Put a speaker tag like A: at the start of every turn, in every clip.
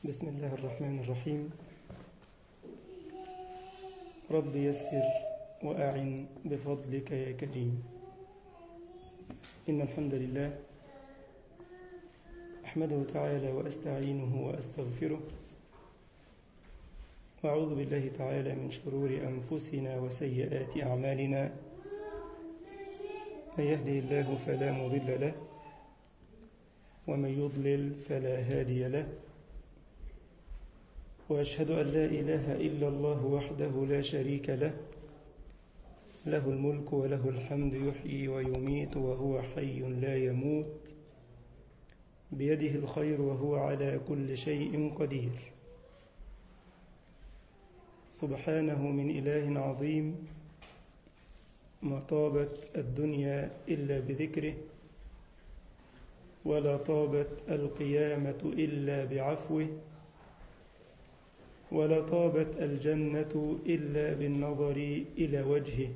A: بسم الله الرحمن الرحيم رب يسر وأعن بفضلك يا كريم إن الحمد لله أحمده تعالى وأستعينه وأستغفره وأعوذ بالله تعالى من شرور أنفسنا وسيئات أعمالنا من يهده الله فلا مضل له ومن يضلل فلا هادي له وأشهد أن لا إله إلا الله وحده لا شريك له له الملك وله الحمد يحيي ويميت وهو حي لا يموت بيده الخير وهو على كل شيء قدير سبحانه من إله عظيم ما طابت الدنيا إلا بذكره ولا طابت القيامة إلا بعفوه ولا طابت الجنة إلا بالنظر إلى وجهه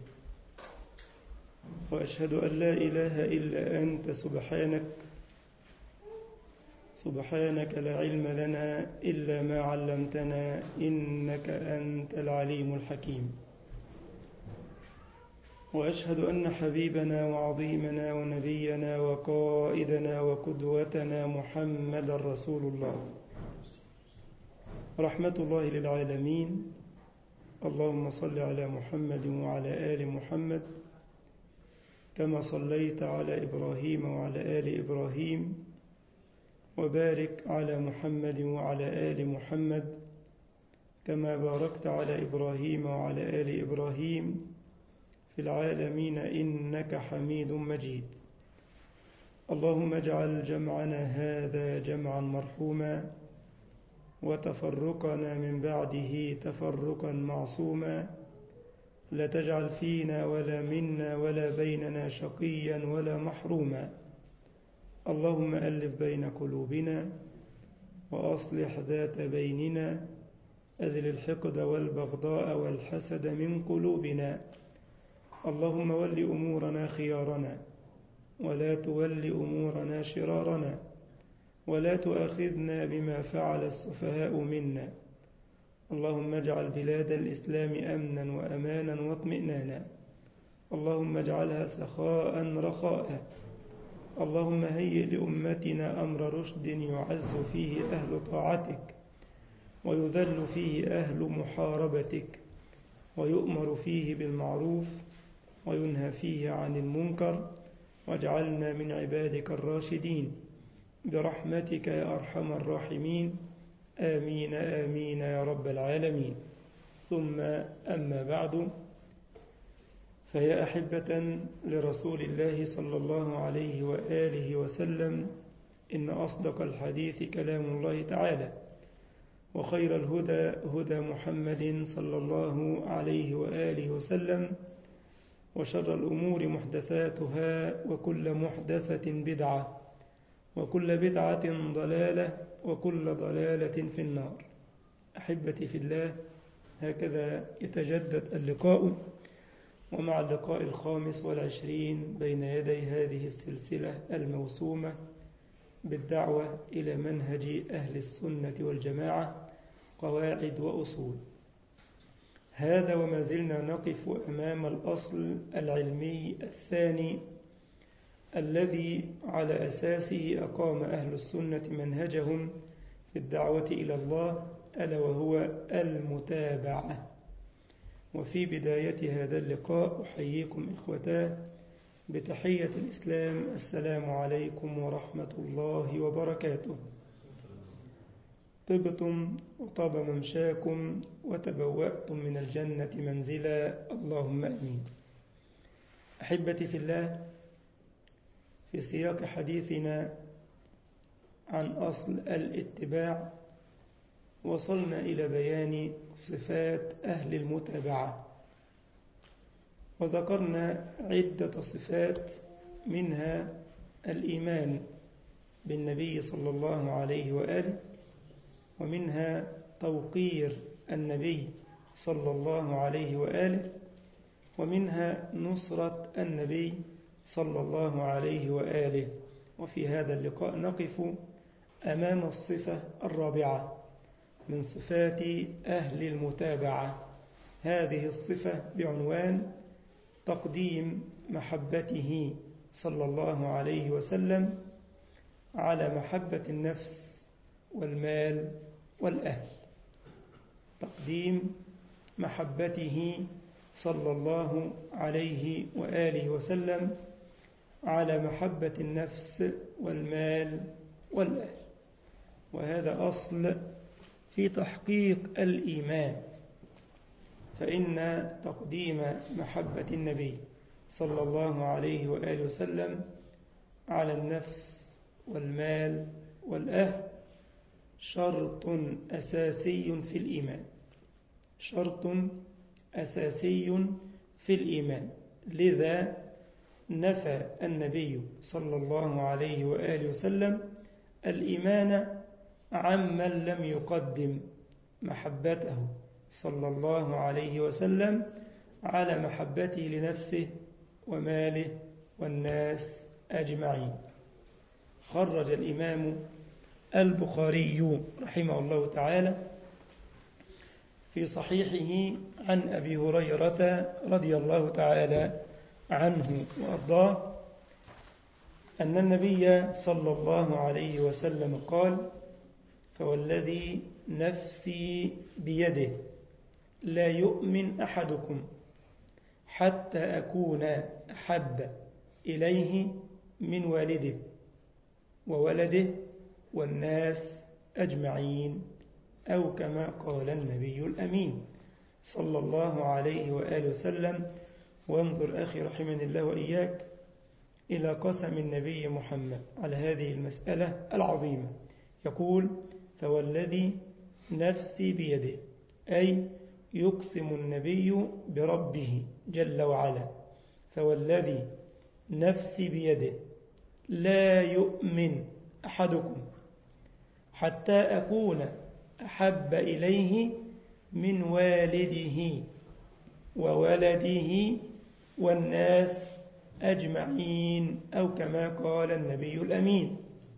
A: وأشهد أن لا إله إلا أنت سبحانك سبحانك لا علم لنا إلا ما علمتنا إنك أنت العليم الحكيم وأشهد أن حبيبنا وعظيمنا ونبينا وقائدنا وقدوتنا محمد رسول الله رحمة الله للعالمين اللهم صل على محمد وعلى آل محمد كما صليت على إبراهيم وعلى آل إبراهيم وبارك على محمد وعلى آل محمد كما باركت على إبراهيم وعلى آل إبراهيم في العالمين إنك حميد مجيد اللهم اجعل جمعنا هذا جمعا مرحوما وتفرقنا من بعده تفرقا معصوما لا تجعل فينا ولا منا ولا بيننا شقيا ولا محروما اللهم ألف بين قلوبنا وأصلح ذات بيننا أزل الحقد والبغضاء والحسد من قلوبنا اللهم ول أمورنا خيارنا ولا تول أمورنا شرارنا ولا تؤاخذنا بما فعل السفهاء منا اللهم اجعل بلاد الإسلام أمنا وأمانا واطمئنانا اللهم اجعلها سخاء رخاء اللهم هيئ لأمتنا أمر رشد يعز فيه أهل طاعتك ويذل فيه أهل محاربتك ويؤمر فيه بالمعروف وينهى فيه عن المنكر واجعلنا من عبادك الراشدين برحمتك يا أرحم الراحمين آمين آمين يا رب العالمين ثم أما بعد فيا أحبة لرسول الله صلى الله عليه وآله وسلم إن أصدق الحديث كلام الله تعالى وخير الهدى هدى محمد صلى الله عليه وآله وسلم وشر الأمور محدثاتها وكل محدثة بدعة وكل بدعة ضلالة وكل ضلالة في النار أحبتي في الله هكذا يتجدد اللقاء ومع اللقاء الخامس والعشرين بين يدي هذه السلسلة الموسومة بالدعوة إلى منهج أهل السنة والجماعة قواعد وأصول هذا وما زلنا نقف أمام الأصل العلمي الثاني الذي على أساسه أقام أهل السنة منهجهم في الدعوة إلى الله ألا وهو المتابعة وفي بداية هذا اللقاء أحييكم إخوتاه بتحية الإسلام السلام عليكم ورحمة الله وبركاته طبتم وطاب ممشاكم وتبوأتم من الجنة منزلا اللهم أمين أحبتي في الله في سياق حديثنا عن أصل الاتباع وصلنا إلى بيان صفات أهل المتابعة وذكرنا عدة صفات منها الإيمان بالنبي صلى الله عليه وآله ومنها توقير النبي صلى الله عليه وآله ومنها نصرة النبي صلى الله عليه وآله وفي هذا اللقاء نقف أمام الصفة الرابعة من صفات أهل المتابعة هذه الصفة بعنوان تقديم محبته صلى الله عليه وسلم على محبة النفس والمال والأهل تقديم محبته صلى الله عليه وآله وسلم على محبة النفس والمال والأهل وهذا أصل في تحقيق الإيمان فإن تقديم محبة النبي صلى الله عليه وآله وسلم على النفس والمال والأهل شرط أساسي في الإيمان شرط أساسي في الإيمان لذا نفى النبي صلى الله عليه وآله وسلم الإيمان عمن لم يقدم محبته صلى الله عليه وسلم على محبته لنفسه وماله والناس أجمعين خرج الإمام البخاري رحمه الله تعالى في صحيحه عن أبي هريرة رضي الله تعالى عنه وأرضاه أن النبي صلى الله عليه وسلم قال فوالذي نفسي بيده لا يؤمن أحدكم حتى أكون أحب إليه من والده وولده والناس أجمعين أو كما قال النبي الأمين صلى الله عليه وآله وسلم وانظر أخي رحمني الله وإياك إلى قسم النبي محمد على هذه المسألة العظيمة يقول فوالذي نفسي بيده أي يقسم النبي بربه جل وعلا فوالذي نفسي بيده لا يؤمن أحدكم حتى أكون أحب إليه من والده وولده والناس أجمعين أو كما قال النبي الأمين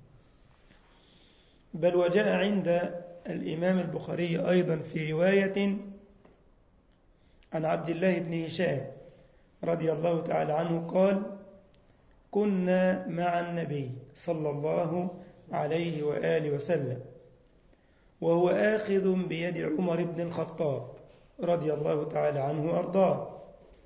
A: بل وجاء عند الإمام البخاري أيضا في رواية عن عبد الله بن هشام رضي الله تعالى عنه قال كنا مع النبي صلى الله عليه وآله وسلم وهو آخذ بيد عمر بن الخطاب رضي الله تعالى عنه وأرضاه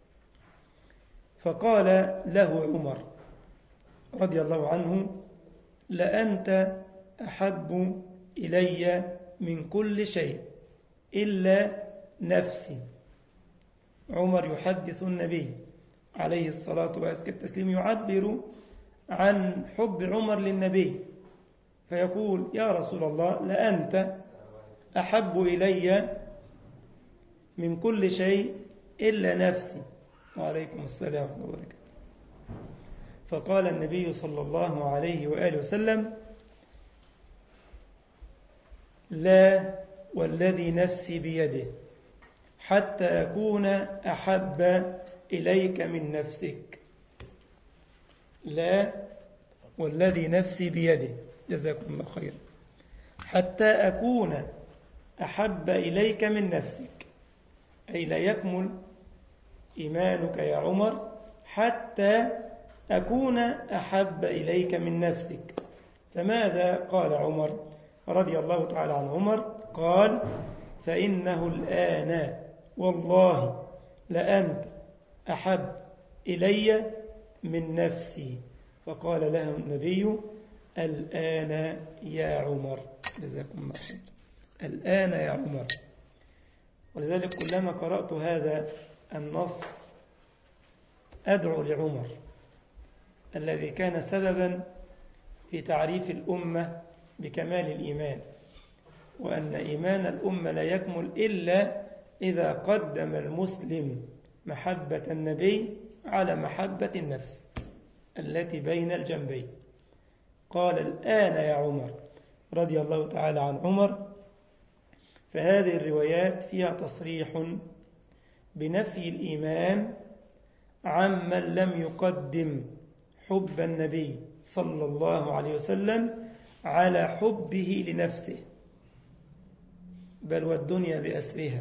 A: فقال له عمر رضي الله عنه لأنت أحب إلي من كل شيء إلا نفسي عمر يحدث النبي عليه الصلاة وأزكى التسليم يعبر عن حب عمر للنبي فيقول يا رسول الله لأنت أحب إلي من كل شيء إلا نفسي وعليكم السلام ورحمة الله وبركاته فقال النبي صلى الله عليه وآله وسلم لا والذي نفسي بيده حتى أكون أحب إليك من نفسك لا والذي نفسي بيده جزاكم الله خيرا حتى أكون أحب إليك من نفسك أي لا يكمل إيمانك يا عمر حتى أكون أحب إليك من نفسك فماذا قال عمر رضي الله تعالى عن عمر قال فإنه الآن والله لأنت أحب إلي من نفسي فقال له النبي الآن يا عمر جزاكم الله خير الآن يا عمر ولذلك كلما قرأت هذا النص أدعو لعمر الذي كان سببا في تعريف الأمة بكمال الإيمان وأن إيمان الأمة لا يكمل إلا إذا قدم المسلم محبة النبي على محبة النفس التي بين الجنبين قال الآن يا عمر رضي الله تعالى عن عمر فهذه الروايات فيها تصريح بنفي الإيمان عمن لم يقدم حب النبي صلى الله عليه وسلم على حبه لنفسه بل والدنيا بأسرها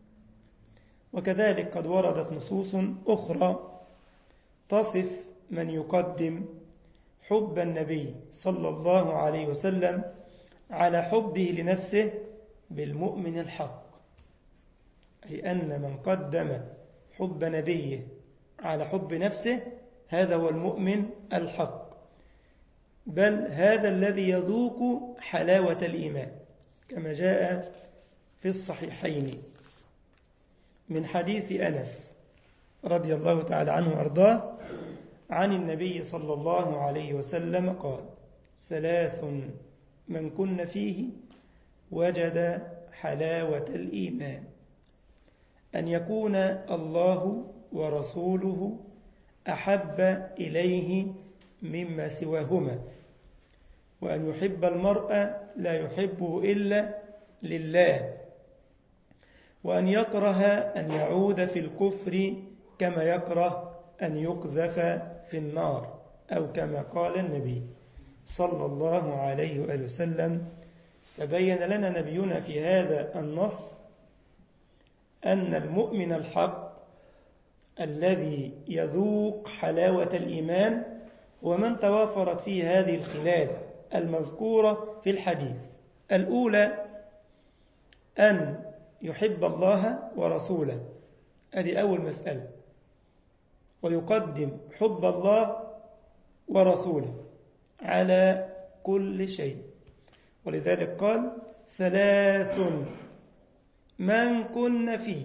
A: وكذلك قد وردت نصوص أخرى تصف من يقدم حب النبي صلى الله عليه وسلم على حبه لنفسه بالمؤمن الحق أي أن من قدم حب نبيه على حب نفسه هذا هو المؤمن الحق بل هذا الذي يذوق حلاوة الإيمان كما جاء في الصحيحين من حديث أنس رضي الله تعالى عنه وأرضاه عن النبي صلى الله عليه وسلم قال ثلاث من كن فيه وجد حلاوة الإيمان أن يكون الله ورسوله أحب إليه مما سواهما وأن يحب المرء لا يحبه إلا لله وأن يكره أن يعود في الكفر كما يكره أن يقذف في النار أو كما قال النبي صلى الله عليه وآله وسلم فبين لنا نبينا في هذا النص أن المؤمن الحق الذي يذوق حلاوة الإيمان ومن توافرت فيه هذه الخلال المذكورة في الحديث الأولى أن يحب الله ورسوله هذه أول مسألة ويقدم حب الله ورسوله على كل شيء ولذلك قال ثلاث من كن فيه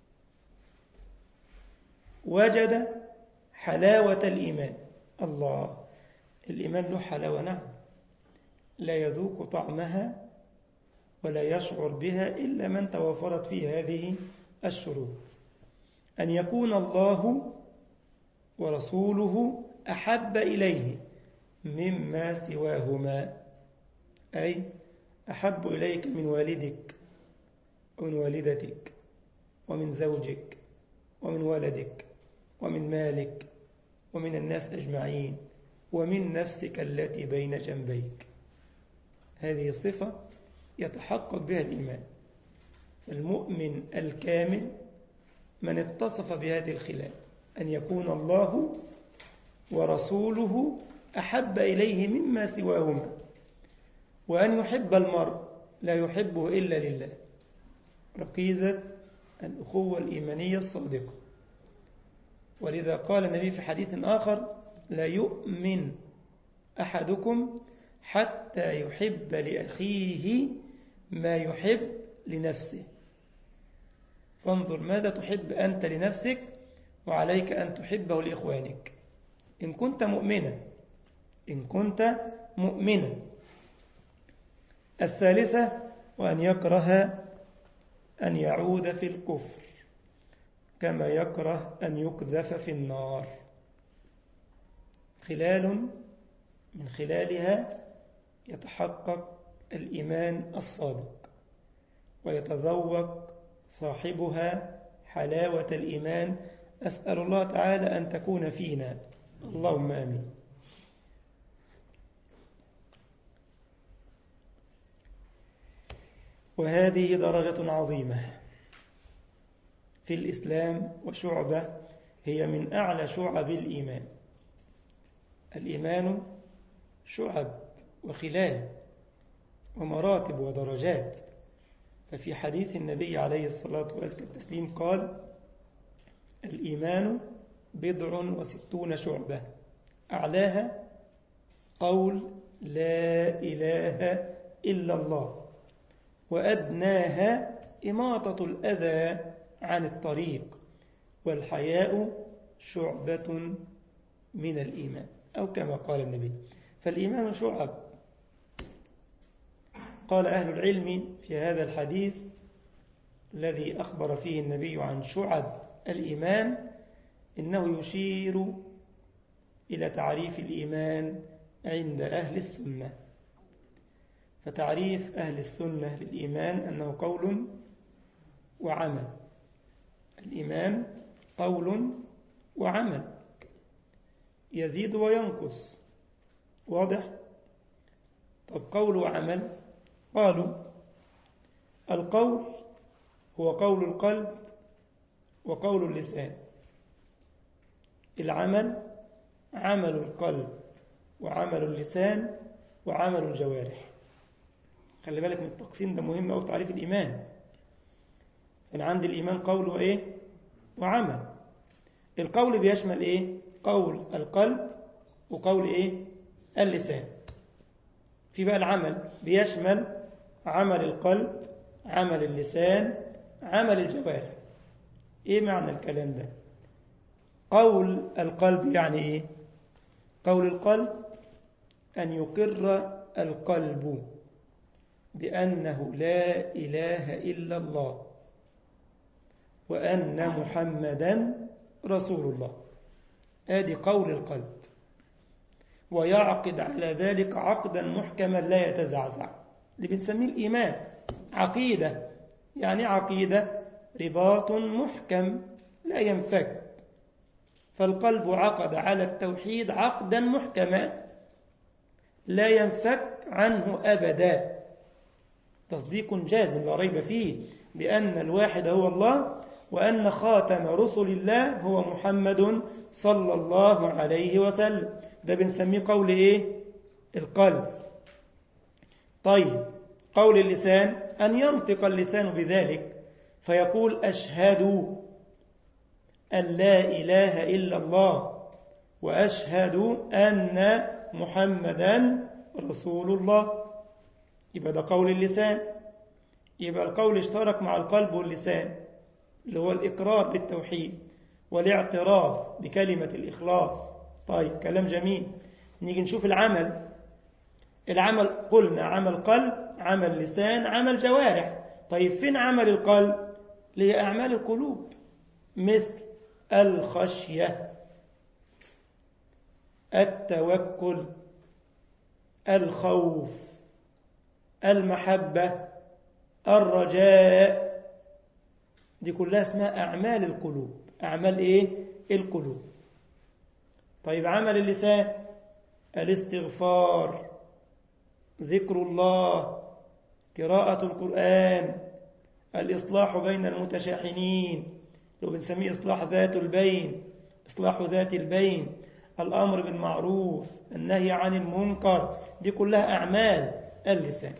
A: وجد حلاوة الإيمان الله الإيمان له حلاوة نعم لا يذوق طعمها ولا يشعر بها إلا من توافرت فيه هذه الشروط أن يكون الله ورسوله أحب إليه مما سواهما أي أحب إليك من والدك ومن والدتك ومن زوجك ومن ولدك ومن مالك ومن الناس أجمعين ومن نفسك التي بين جنبيك هذه صفة يتحقق بها الإيمان المؤمن الكامل من اتصف بهذه الخلال أن يكون الله ورسوله أحب إليه مما سواهما وأن يحب المرء لا يحبه إلا لله ركيزة الأخوة الإيمانية الصادقة ولذا قال النبي في حديث آخر لا يؤمن أحدكم حتى يحب لأخيه ما يحب لنفسه فانظر ماذا تحب أنت لنفسك وعليك أن تحبه لإخوانك إن كنت مؤمنا إن كنت مؤمنا الثالثة وأن يكره أن يعود في الكفر كما يكره أن يقذف في النار خلال من خلالها يتحقق الإيمان الصادق ويتذوق صاحبها حلاوة الإيمان أسأل الله تعالى أن تكون فينا اللهم آمين وهذه درجة عظيمة في الإسلام وشعبة هي من أعلى شعب الإيمان الإيمان شعب وخلال ومراتب ودرجات ففي حديث النبي عليه الصلاة والتسليم قال الإيمان بضع وستون شعبة أعلاها قول لا إله إلا الله وأدناها إماطة الأذى عن الطريق والحياء شعبة من الإيمان أو كما قال النبي فالإيمان شعب قال أهل العلم في هذا الحديث الذي أخبر فيه النبي عن شعب الإيمان إنه يشير إلى تعريف الإيمان عند أهل السنة فتعريف أهل السنة للإيمان أنه قول وعمل الإيمان قول وعمل يزيد وينقص واضح طب قول وعمل قالوا القول هو قول القلب وقول اللسان العمل عمل القلب وعمل اللسان وعمل الجوارح خلي بالك من التقسيم ده مهم أو تعريف الإيمان أنا عندي الإيمان قول وإيه وعمل القول بيشمل إيه قول القلب وقول إيه اللسان في بقى العمل بيشمل عمل القلب عمل اللسان عمل الجوارح إيه معنى الكلام ده قول القلب يعني إيه قول القلب أن يقر القلب بأنه لا إله إلا الله وأن محمدا رسول الله هذه قول القلب ويعقد على ذلك عقدا محكما لا يتزعزع اللي بنسميه الإيمان عقيدة يعني عقيدة رباط محكم لا ينفك فالقلب عقد على التوحيد عقدا محكما لا ينفك عنه أبدا تصديق جازم لا ريب فيه بأن الواحد هو الله وأن خاتم رسل الله هو محمد صلى الله عليه وسلم ده بنسميه قول إيه القلب طيب قول اللسان أن ينطق اللسان بذلك فيقول أشهد أن لا إله إلا الله وأشهد أن محمدا رسول الله يبقى ده قول اللسان يبقى القول اشترك مع القلب واللسان اللي هو الإقرار بالتوحيد والاعتراف بكلمة الإخلاص طيب كلام جميل نيجي نشوف العمل العمل قلنا عمل قلب عمل لسان عمل جوارح طيب فين عمل القلب اللي هي أعمال القلوب مثل الخشية التوكل الخوف المحبة الرجاء دي كلها اسمها أعمال القلوب أعمال إيه؟ القلوب طيب عمل اللسان الاستغفار ذكر الله قراءة القرآن الإصلاح بين المتشاحنين لو بنسميه إصلاح ذات البين إصلاح ذات البين الأمر بالمعروف النهي عن المنكر دي كلها أعمال اللسان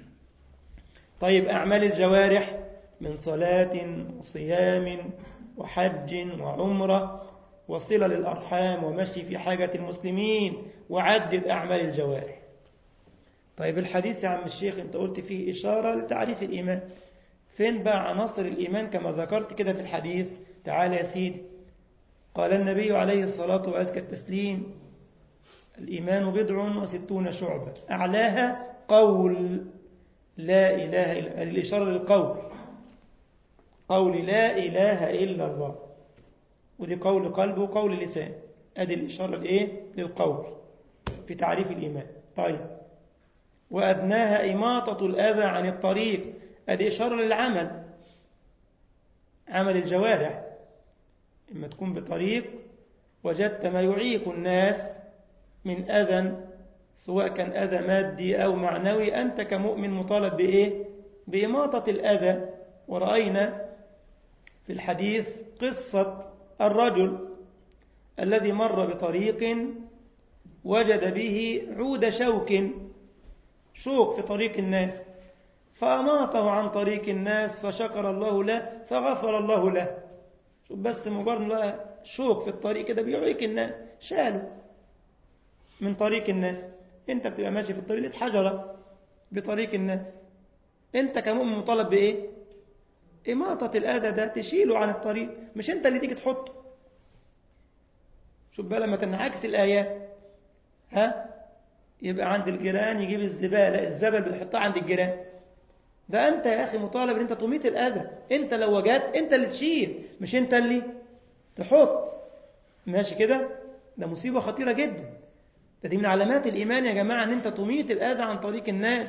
A: طيب أعمال الجوارح من صلاة وصيام وحج وعمرة وصلة للأرحام ومشي في حاجة المسلمين وعدد أعمال الجوارح طيب الحديث يا عم الشيخ انت قلت فيه إشارة لتعريف الإيمان فين بقى عناصر الإيمان كما ذكرت كده في الحديث تعالى يا سيدي قال النبي عليه الصلاة وأزكى التسليم الإيمان بضع وستون شعبة أعلاها قول لا إله إلا الإشارة للقول قول لا إله إلا الله ودي قول قلب وقول لسان أدي الإشارة لإيه للقول في تعريف الإيمان طيب وأدناها إماطة الأذى عن الطريق أدي إشارة للعمل عمل الجوارح إما تكون بطريق وجدت ما يعيق الناس من أذى سواء كان أذى مادي أو معنوي أنت كمؤمن مطالب بإيه؟ بإماطة الأذى ورأينا في الحديث قصة الرجل الذي مر بطريق وجد به عود شوك شوك في طريق الناس فأماطه عن طريق الناس فشكر الله له فغفر الله له شوف بس مجرد شوك في الطريق كده بيعيك الناس شاله من طريق الناس انت بتبقى ماشي في الطريق لقيت حجرة بطريق الناس انت كمؤمن مطالب بايه إماطة الأذى ده تشيله عن الطريق مش انت اللي تيجي تحطه شوف بقى لما تنعكس الآيات ها يبقى عند الجيران يجيب الزبالة الزبل بتحطها عند الجيران ده أنت يا أخي مطالب أن أنت تميت الأذى أنت لو وجدت أنت اللي تشيل مش أنت اللي تحط ماشي كده ده مصيبة خطيرة جدا ده دي من علامات الإيمان يا جماعة أن أنت تميت الأذى عن طريق الناس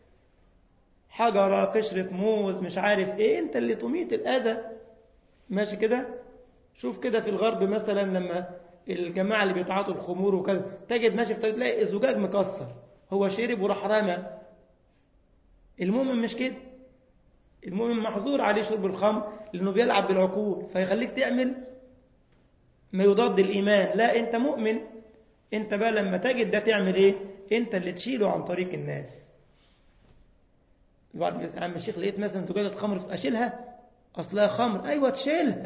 A: حجرة قشرة موز مش عارف إيه أنت اللي تميت الأذى ماشي كده شوف كده في الغرب مثلا لما الجماعة اللي بيتعاطوا الخمور وكذا تجد ماشي في طريق تلاقي الزجاج مكسر هو شرب وراح رمى المؤمن مش كده المؤمن محظور عليه شرب الخمر لأنه بيلعب بالعقول فيخليك تعمل ما يضاد الإيمان لا أنت مؤمن أنت بقى لما تجد ده تعمل إيه أنت اللي تشيله عن طريق الناس البعض يقول عم الشيخ لقيت مثلا زجاجة خمر أشيلها أصلها خمر أيوة تشيلها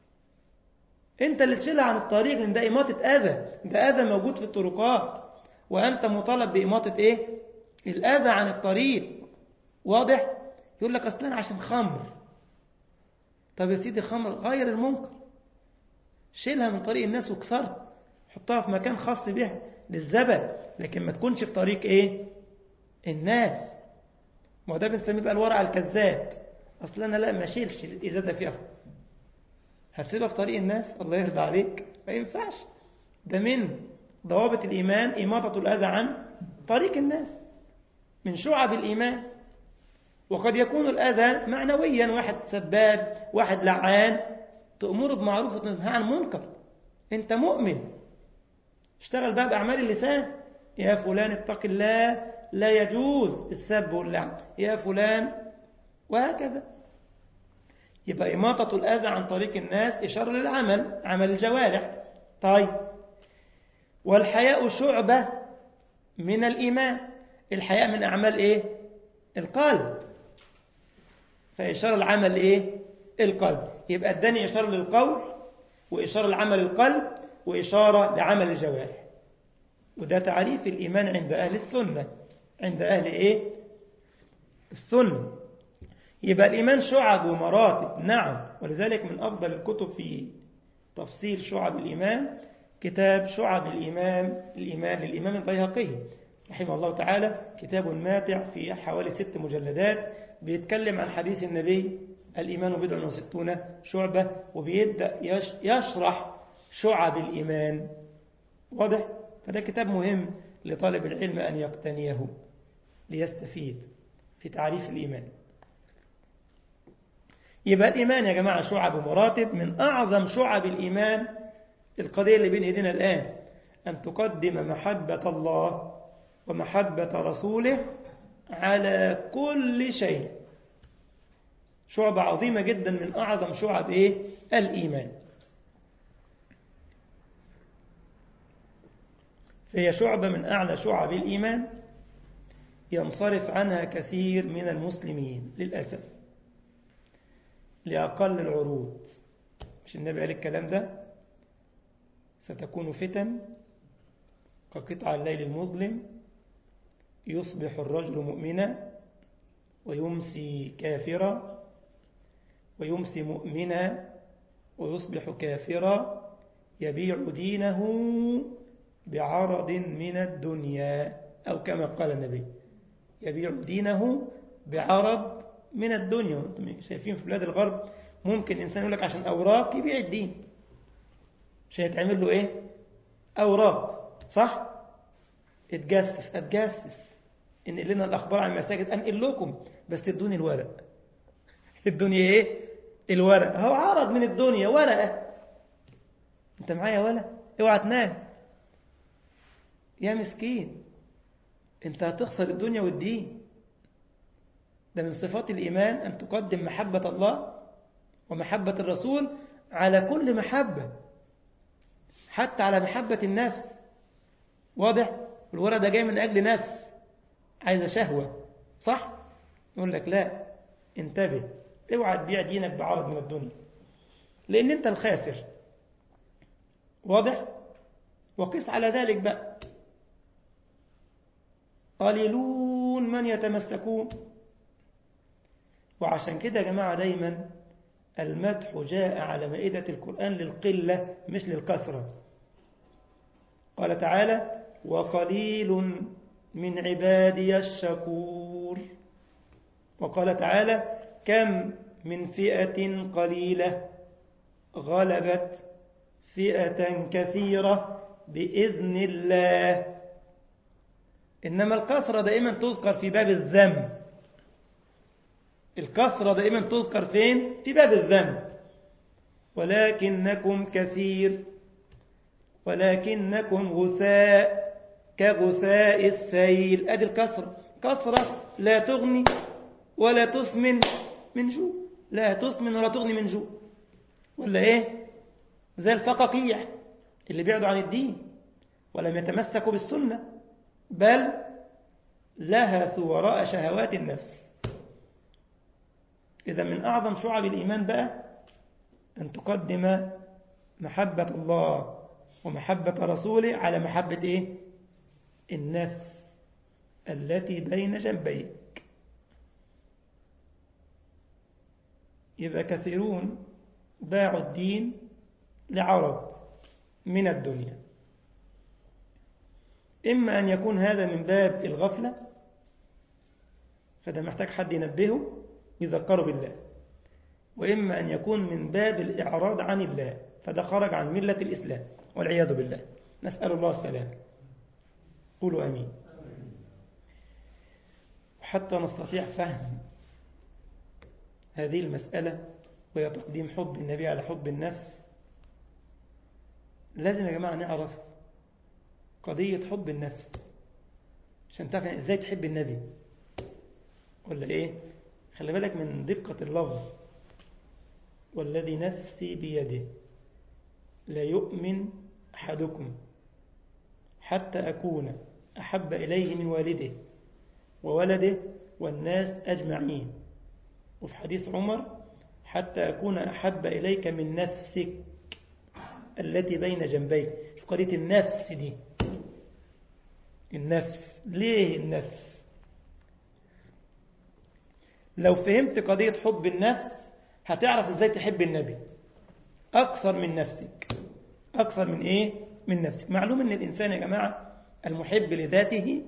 A: أنت اللي تشيلها عن الطريق لأن ده إماطة أذى ده أذى موجود في الطرقات وأنت مطالب بإماطة إيه الأذى عن الطريق واضح يقول لك أصلا عشان خمر طب يا سيدي خمر غير المنكر شيلها من طريق الناس وكسرها حطها في مكان خاص بها للزبد لكن ما تكونش في طريق ايه الناس ما هو ده بنسميه بقى الورع الكذاب اصل انا لا ما اشيلش الازازه فيها هسيبها في طريق الناس الله يرضى عليك ما ينفعش ده من ضوابط الايمان اماطه الاذى عن طريق الناس من شعب الايمان وقد يكون الاذى معنويا واحد سباب واحد لعان تأمره بمعروف وتنهى عن منكر انت مؤمن اشتغل بقى بأعمال اللسان يا فلان اتق الله لا يجوز السب واللعن يا فلان وهكذا يبقى إماطة الأذى عن طريق الناس إشارة للعمل عمل الجوارح طيب والحياء شعبة من الإيمان الحياء من أعمال إيه القلب فإشارة العمل إيه القلب يبقى اداني إشارة للقول وإشارة لعمل القلب وإشارة لعمل الجوارح وده تعريف الإيمان عند أهل السنة عند أهل إيه السنة يبقى الإيمان شعب ومراتب نعم ولذلك من أفضل الكتب في تفصيل شعب الإيمان كتاب شعب الإيمان الإيمان للإمام البيهقي رحمه الله تعالى كتاب ماتع في حوالي ست مجلدات بيتكلم عن حديث النبي الإيمان بضع وستون شعبة وبيبدأ يشرح شعب الإيمان واضح؟ فده كتاب مهم لطالب العلم أن يقتنيه ليستفيد في تعريف الإيمان يبقى الإيمان يا جماعة شعب ومراتب من أعظم شعب الإيمان القضية اللي بين ايدينا الآن أن تقدم محبة الله ومحبة رسوله على كل شيء شعبة عظيمة جدا من أعظم شعب إيه؟ الإيمان فهي شعبة من أعلى شعب الإيمان ينصرف عنها كثير من المسلمين للأسف لأقل العروض مش النبي قال الكلام ده ستكون فتن كقطع الليل المظلم يصبح الرجل مؤمنا ويمسي كافرا ويمسي مؤمنا ويصبح كافرا يبيع دينه بعرض من الدنيا أو كما قال النبي يبيع دينه بعرض من الدنيا انتم شايفين في بلاد الغرب ممكن إنسان يقول لك عشان أوراق يبيع الدين مش هيتعمل له إيه أوراق صح اتجسس اتجسس انقل لنا الأخبار عن المساجد أنقل لكم بس ادوني الورق الدنيا ايه الورق هو عرض من الدنيا ورقة انت معايا ولا اوعى تنام يا مسكين انت هتخسر الدنيا والدين ده من صفات الإيمان أن تقدم محبة الله ومحبة الرسول على كل محبة حتى على محبة النفس واضح الورق ده جاي من أجل نفس عايزة شهوة صح يقول لك لا انتبه اوعى تبيع دينك بعرض من الدنيا لأن أنت الخاسر واضح وقس على ذلك بقى قليلون من يتمسكون وعشان كده يا جماعة دايما المدح جاء على مائدة القرآن للقلة مش للكثرة قال تعالى وقليل من عبادي الشكور وقال تعالى كم من فئة قليلة غلبت فئة كثيرة بإذن الله إنما الكثرة دائما تذكر في باب الذم الكثرة دائما تذكر فين في باب الذم ولكنكم كثير ولكنكم غثاء كغثاء السيل أدي الكثرة كثرة لا تغني ولا تسمن من جوع لا تسمن ولا تغني من جوع ولا ايه زي الفقاقيع اللي بعدوا عن الدين ولم يتمسكوا بالسنة بل لهثوا وراء شهوات النفس إذا من أعظم شعب الإيمان بقى أن تقدم محبة الله ومحبة رسوله على محبة إيه؟ النفس التي بين جنبيك يبقى كثيرون باعوا الدين لعرض من الدنيا إما أن يكون هذا من باب الغفلة فده محتاج حد ينبهه يذكره بالله وإما أن يكون من باب الإعراض عن الله فده خرج عن ملة الإسلام والعياذ بالله نسأل الله السلام قولوا أمين وحتى نستطيع فهم هذه المسألة وهي تقديم حب النبي على حب النفس لازم يا جماعة نعرف قضية حب النفس عشان تعرف ازاي تحب النبي ولا ايه خلي بالك من دقة اللفظ والذي نفسي بيده لا يؤمن أحدكم حتى أكون أحب إليه من والده وولده والناس أجمعين وفي حديث عمر حتى أكون أحب إليك من نفسك التي بين جنبيك شوف قضية النفس دي النفس ليه النفس لو فهمت قضية حب النفس هتعرف ازاي تحب النبي أكثر من نفسك أكثر من إيه؟ من نفسك معلوم أن الإنسان يا جماعة المحب لذاته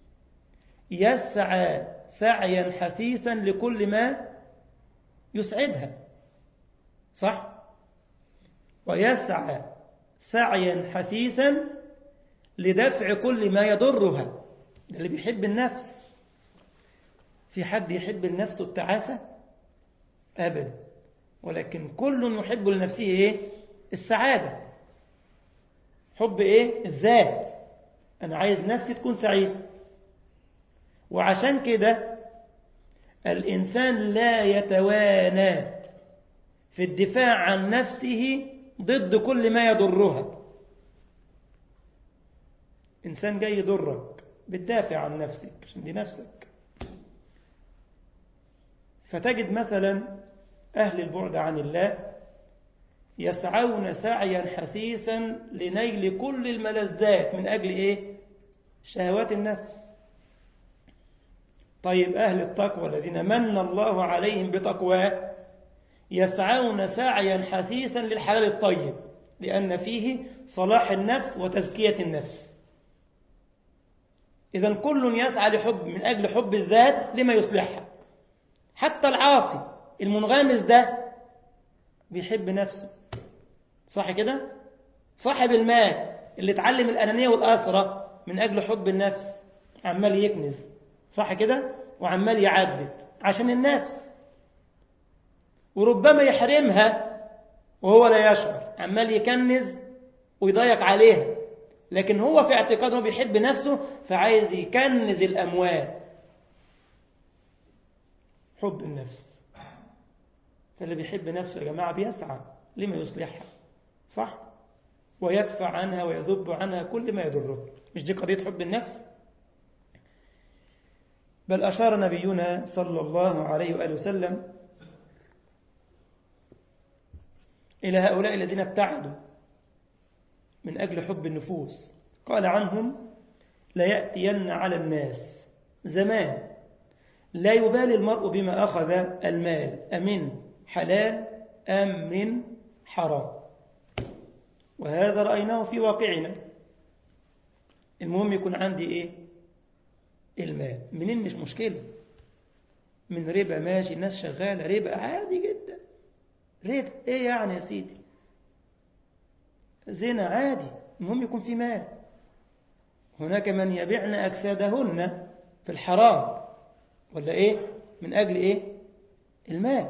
A: يسعى سعيا حثيثا لكل ما يسعدها صح؟ ويسعى سعيا حثيثا لدفع كل ما يضرها ده اللي بيحب النفس في حد يحب النفس التعاسة أبدا ولكن كل يحب لنفسه إيه؟ السعادة حب إيه؟ الذات أنا عايز نفسي تكون سعيدة وعشان كده الإنسان لا يتوانى في الدفاع عن نفسه ضد كل ما يضرها إنسان جاي يضرك بتدافع عن نفسك عشان دي نفسك فتجد مثلا أهل البعد عن الله يسعون سعيا حثيثا لنيل كل الملذات من أجل إيه؟ شهوات النفس طيب أهل التقوى الذين من الله عليهم بتقواه يسعون سعيا حثيثا للحلال الطيب لأن فيه صلاح النفس وتزكية النفس إذا كل يسعى لحب من أجل حب الذات لما يصلحها حتى العاصي المنغمس ده بيحب نفسه صح كده صاحب المال اللي اتعلم الأنانية والآثرة من أجل حب النفس عمال يكنز صح كده وعمال يعدد عشان النفس وربما يحرمها وهو لا يشعر عمال يكنز ويضيق عليها لكن هو في اعتقاده بيحب نفسه فعايز يكنز الأموال حب النفس فاللي بيحب نفسه يا جماعة بيسعى لما يصلحها صح ويدفع عنها ويذب عنها كل ما يضره مش دي قضية حب النفس بل أشار نبينا صلى الله عليه وآله وسلم إلى هؤلاء الذين ابتعدوا من أجل حب النفوس قال عنهم لا يأتين على الناس زمان لا يبالي المرء بما أخذ المال أمن حلال أم من حرام وهذا رأيناه في واقعنا المهم يكون عندي إيه المال منين مش مشكلة من ربا ماشي الناس شغالة ربا عادي جدا ربا ايه يعني يا سيدي زنا عادي المهم يكون في مال هناك من يبيعن أجسادهن في الحرام ولا ايه من أجل ايه المال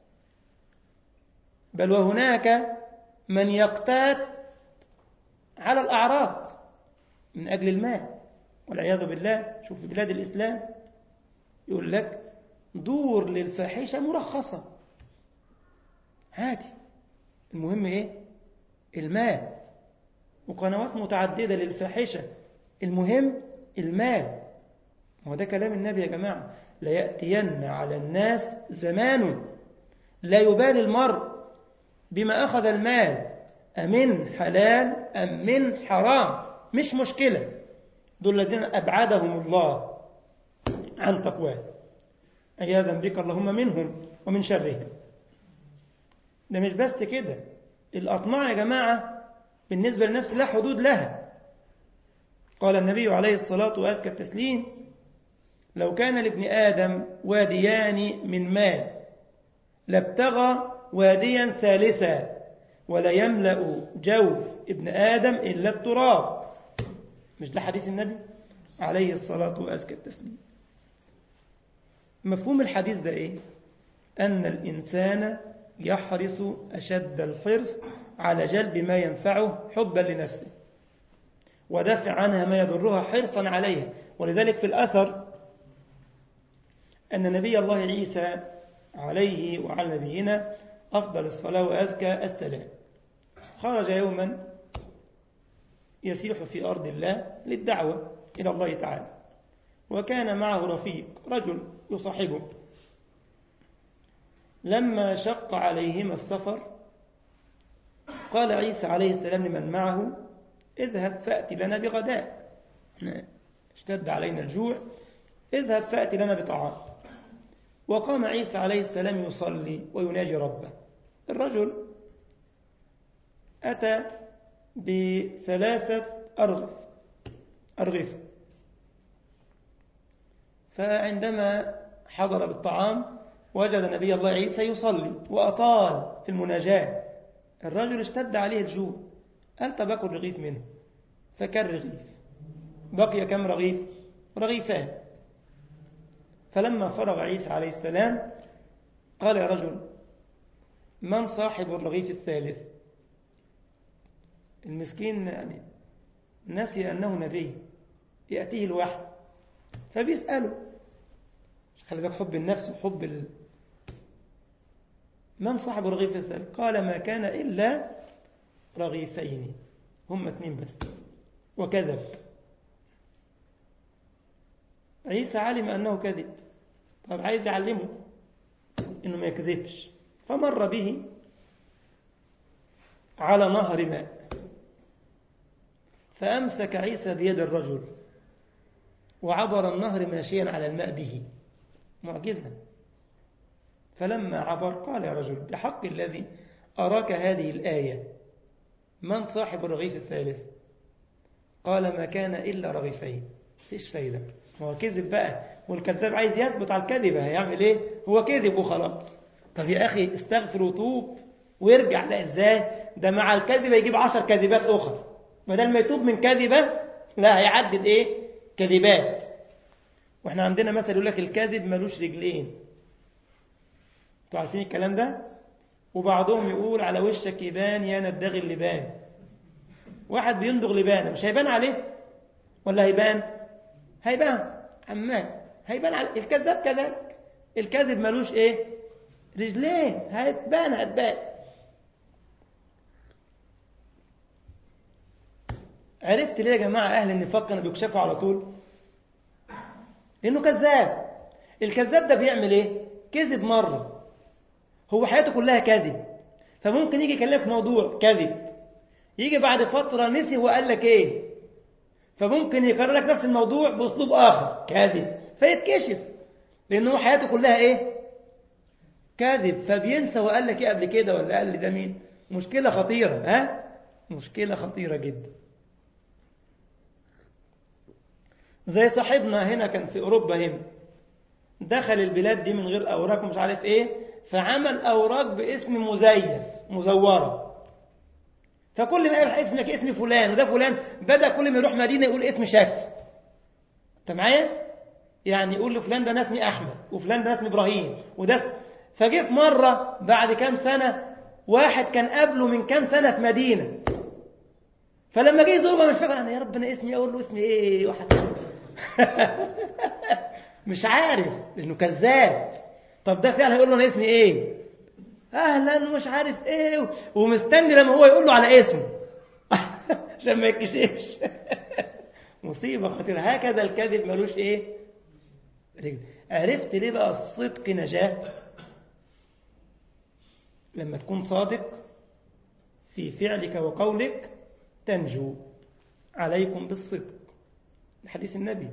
A: بل وهناك من يقتات على الأعراض من أجل المال والعياذ بالله شوف في بلاد الإسلام يقول لك دور للفاحشة مرخصة عادي المهم ايه المال وقنوات متعددة للفاحشة المهم المال هو ده كلام النبي يا جماعة ليأتين على الناس زمان لا يبالي المرء بما أخذ المال أمن حلال أم من حرام مش مشكلة دول الذين أبعدهم الله عن تقواه عياذا بك اللهم منهم ومن شرهم ده مش بس كده الأطماع يا جماعة بالنسبة للنفس لا حدود لها قال النبي عليه الصلاة وأزكى التسليم لو كان لابن آدم واديان من مال لابتغى واديا ثالثا ولا يملأ جوف ابن آدم إلا التراب مش ده حديث النبي عليه الصلاة وأزكى التسليم مفهوم الحديث ده إيه أن الإنسان يحرص أشد الحرص على جلب ما ينفعه حبا لنفسه ودفع عنها ما يضرها حرصا عليها ولذلك في الأثر أن نبي الله عيسى عليه وعلى نبينا أفضل الصلاة وأزكى السلام خرج يوما يسيح في أرض الله للدعوة إلى الله تعالى وكان معه رفيق رجل يصاحبه لما شق عليهما السفر قال عيسى عليه السلام لمن معه اذهب فأت لنا بغداء اشتد علينا الجوع اذهب فأت لنا بطعام وقام عيسى عليه السلام يصلي ويناجي ربه الرجل أتى بثلاثة أرغف أرغفة فعندما حضر بالطعام وجد نبي الله عيسى يصلي وأطال في المناجاة الرجل اشتد عليه الجوع قال طب أكل رغيف منه فكان رغيف بقي كم رغيف رغيفان فلما فرغ عيسى عليه السلام قال يا رجل من صاحب الرغيف الثالث المسكين يعني نسي أنه نبي يأتيه الوحي فبيسأله خلي بالك حب النفس وحب ال... من صاحب الرغيف الثالث قال ما كان إلا رغيفين هم اثنين بس وكذب عيسى علم أنه كذب طب عايز يعلمه أنه ما يكذبش فمر به على نهر ماء فأمسك عيسى بيد الرجل وعبر النهر ماشيا على الماء به معجزة فلما عبر قال يا رجل بحق الذي أراك هذه الآية من صاحب الرغيف الثالث قال ما كان إلا رغيفين فيش فايدة هو كذب بقى والكذاب عايز يثبت على الكذبة هيعمل ايه هو كذب وخلاص طب يا أخي استغفر وتوب وارجع لا ازاي ده مع الكذبة يجيب عشر كذبات أخرى بدل ما يتوب من كذبة لا هيعدد ايه كذبات واحنا عندنا مثل يقول لك الكذب ملوش رجلين انتوا عارفين الكلام ده وبعضهم يقول على وشك يبان يا ندغي اللبان واحد بيندغ لبانه مش هيبان عليه ولا هيبان هيبان عمال هيبان على الكذاب كذلك الكذب ملوش ايه رجلين هتبان هتبان عرفت ليه يا جماعة أهل النفاق كانوا بيكشفوا على طول لأنه كذاب الكذاب ده بيعمل إيه كذب مرة هو حياته كلها كذب فممكن يجي يكلمك في موضوع كذب يجي بعد فترة نسي وقال لك إيه فممكن يكرر لك نفس الموضوع بأسلوب آخر كاذب فيتكشف لأنه حياته كلها إيه كاذب فبينسى وقال لك إيه قبل كده ولا قال لي ده مين مشكلة خطيرة ها مشكلة خطيرة جدا زي صاحبنا هنا كان في أوروبا هنا دخل البلاد دي من غير أوراق ومش عارف إيه فعمل أوراق باسم مزيف مزورة فكل ما يقول اسمك اسم فلان وده فلان بدأ كل ما يروح مدينة يقول اسم شكل انت معايا يعني يقول لفلان ده انا اسمي احمد وفلان ده اسمي ابراهيم وده فجه في مره بعد كام سنه واحد كان قبله من كام سنه في مدينه فلما جه يزوره مش فاكر انا يا رب انا اسمي اقول له اسمي ايه واحد مش عارف لانه كذاب طب ده فعلا هيقول له انا اسمي ايه اهلا ومش عارف ايه ومستني لما هو يقول له على اسمه عشان ما يتكشفش مصيبه خطيره هكذا الكذب ملوش ايه رجل عرفت ليه بقى الصدق نجاه لما تكون صادق في فعلك وقولك تنجو عليكم بالصدق حديث النبي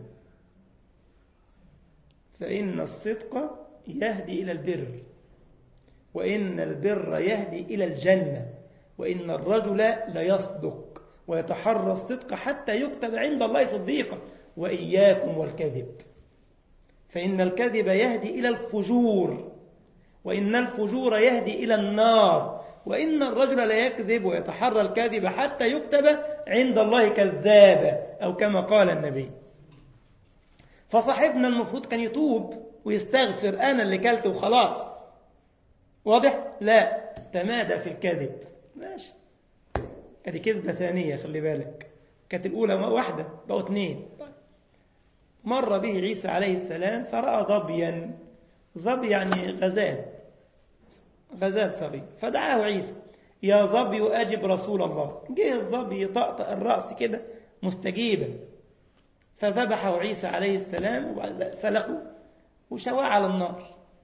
A: فإن الصدق يهدي إلى البر وإن البر يهدي إلى الجنة وإن الرجل ليصدق ويتحرى الصدق حتى يكتب عند الله صديقا وإياكم والكذب فإن الكذب يهدي إلى الفجور وإن الفجور يهدي إلى النار وإن الرجل لا يكذب ويتحرى الكذب حتى يكتب عند الله كذابا أو كما قال النبي فصاحبنا المفروض كان يتوب ويستغفر أنا اللي كلت وخلاص واضح؟ لا تمادى في الكذب ماشي ادي كذبة ثانية خلي بالك كانت الأولى واحدة بقوا اثنين مر به عيسى عليه السلام فرأى ظبيا ظبي يعني غزال غزال صغير فدعاه عيسى يا ظبي أجب رسول الله جه الظبي يطأطأ الرأس كده مستجيبا فذبحه عيسى عليه السلام وسلخه وشواه على النار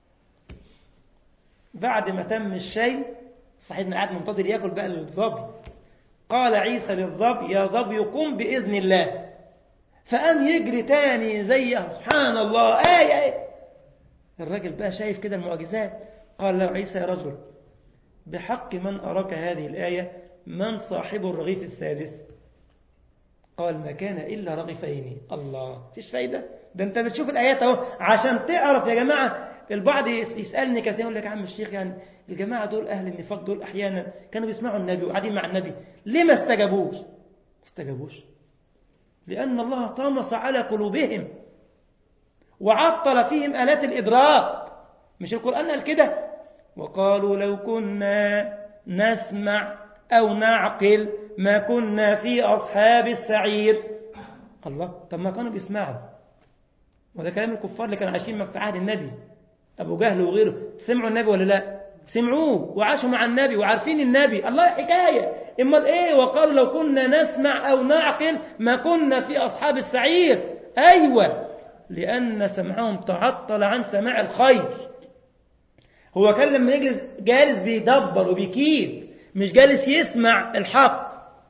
A: بعد ما تم الشيء صاحبنا قاعد منتظر ياكل بقى الظبي قال عيسى للظبي يا ظبي قم بإذن الله فقام يجري تاني زي سبحان الله آية آية الراجل بقى شايف كده المعجزات قال له عيسى يا رجل بحق من أراك هذه الآية من صاحب الرغيف الثالث قال ما كان إلا رغيفين الله فيش فايدة ده انت بتشوف الآيات اهو عشان تعرف يا جماعة البعض يسألني كثير يقول لك يا عم الشيخ يعني الجماعة دول أهل النفاق دول أحيانا كانوا بيسمعوا النبي وقاعدين مع النبي ليه ما استجابوش ما استجابوش لأن الله طمس على قلوبهم وعطل فيهم آلات الإدراك مش القرآن قال كده وقالوا لو كنا نسمع أو نعقل ما كنا في أصحاب السعير الله طب ما كانوا بيسمعوا وده كلام الكفار اللي كانوا عايشين في عهد النبي أبو جهل وغيره سمعوا النبي ولا لا سمعوه وعاشوا مع النبي وعارفين النبي الله حكاية إما إيه وقالوا لو كنا نسمع أو نعقل ما كنا في أصحاب السعير أيوة لأن سمعهم تعطل عن سماع الخير هو كان لما يجلس جالس بيدبر وبيكيد مش جالس يسمع الحق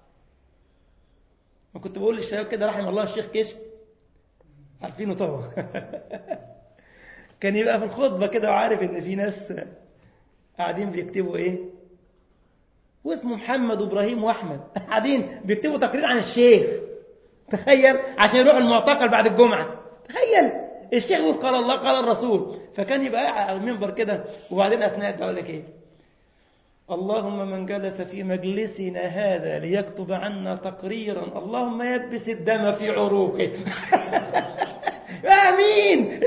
A: وكنت بقول للشباب كده رحم الله الشيخ كشك عارفينه طبعا كان يبقى في الخطبة كده وعارف ان في ناس قاعدين بيكتبوا ايه واسمه محمد وابراهيم واحمد قاعدين بيكتبوا تقرير عن الشيخ تخيل عشان يروح المعتقل بعد الجمعة تخيل الشيخ يقول قال الله قال الرسول فكان يبقى قاعد على المنبر كده وبعدين اثناء بقول لك ايه اللهم من جلس في مجلسنا هذا ليكتب عنا تقريرا اللهم يبس الدم في عروقه امين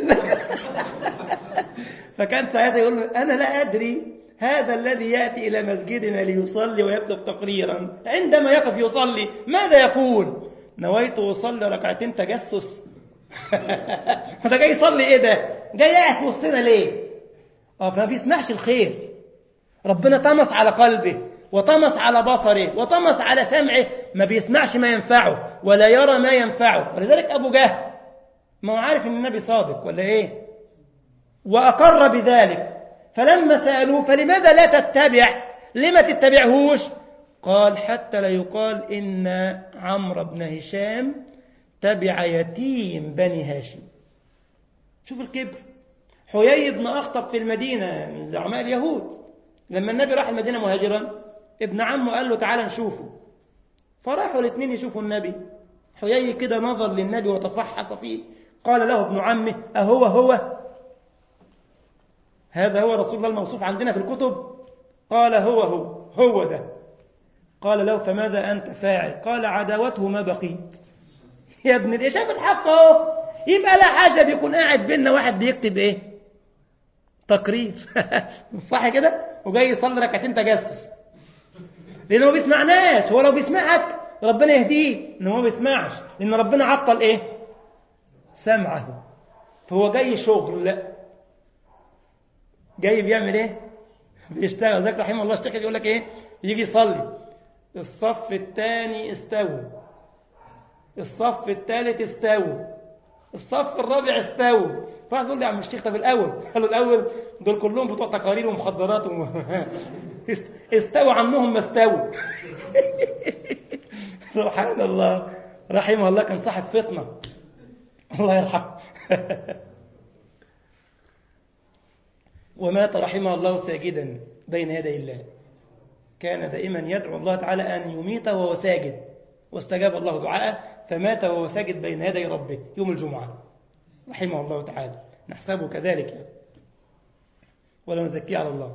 A: فكان ساعتها يقول له انا لا ادري هذا الذي ياتي الى مسجدنا ليصلي ويكتب تقريرا عندما يقف يصلي ماذا يقول نويت اصلي ركعتين تجسس ده جاي يصلي ايه ده جاي قاعد في وسطنا ليه اه فما بيسمعش الخير ربنا طمس على قلبه وطمس على بصره وطمس على سمعه ما بيسمعش ما ينفعه ولا يرى ما ينفعه ولذلك أبو جهل ما هو عارف ان النبي صادق ولا ايه وأقر بذلك فلما سألوه فلماذا لا تتبع لما تتبعهوش قال حتى لا يقال إن عمرو بن هشام تبع يتيم بني هاشم شوف الكبر حيي بن أخطب في المدينة من زعماء اليهود لما النبي راح المدينة مهاجرا ابن عمه قال له تعالى نشوفه فراحوا الاثنين يشوفوا النبي حيي كده نظر للنبي وتفحص فيه قال له ابن عمه أهو هو هذا هو رسول الله الموصوف عندنا في الكتب قال هو هو هو ده قال له فماذا أنت فاعل قال عداوته ما بقيت يا ابن ده شاف الحق اهو يبقى لا حاجة بيكون قاعد بينا واحد بيكتب ايه تقرير صح كده وجاي يصلي ركعتين تجسس لانه ما بيسمعناش هو لو بيسمعك ربنا يهديه انه ما بيسمعش لان ربنا عطل ايه سمعه فهو جاي شغل جاي بيعمل ايه بيشتغل ذاك رحمه الله الشيخ يقول لك ايه يجي يصلي الصف الثاني استووا الصف الثالث استووا الصف الرابع استووا فواحد يقول لي يا عم الشيخ طب الاول قال له الاول دول كلهم بتوع تقارير ومخدرات وم... استووا عنهم ما استووا سبحان الله رحمه الله كان صاحب فطنه الله يرحمه ومات رحمه الله ساجدا بين يدي الله كان دائما يدعو الله تعالى أن يميته وهو ساجد واستجاب الله دعاءه فمات وهو ساجد بين يدي ربه يوم الجمعة رحمه الله تعالى نحسبه كذلك ولا نزكيه على الله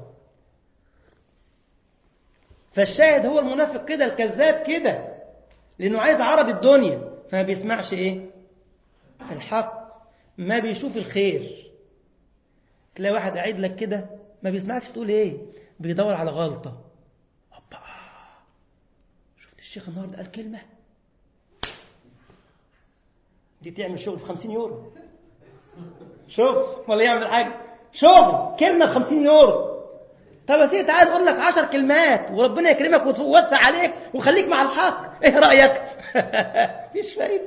A: فالشاهد هو المنافق كده الكذاب كده لأنه عايز عرض الدنيا فما بيسمعش إيه الحق ما بيشوف الخير تلاقي واحد قاعد لك كده ما بيسمعكش تقول ايه بيدور على غلطة هوبا شفت الشيخ النهارده قال كلمة دي تعمل شغل في 50 يورو شوف ولا يعمل حاجة شغل كلمة ب 50 يورو طب يا سيدي تعال اقول لك 10 كلمات وربنا يكرمك ويوسع عليك وخليك مع الحق ايه رأيك مفيش فايدة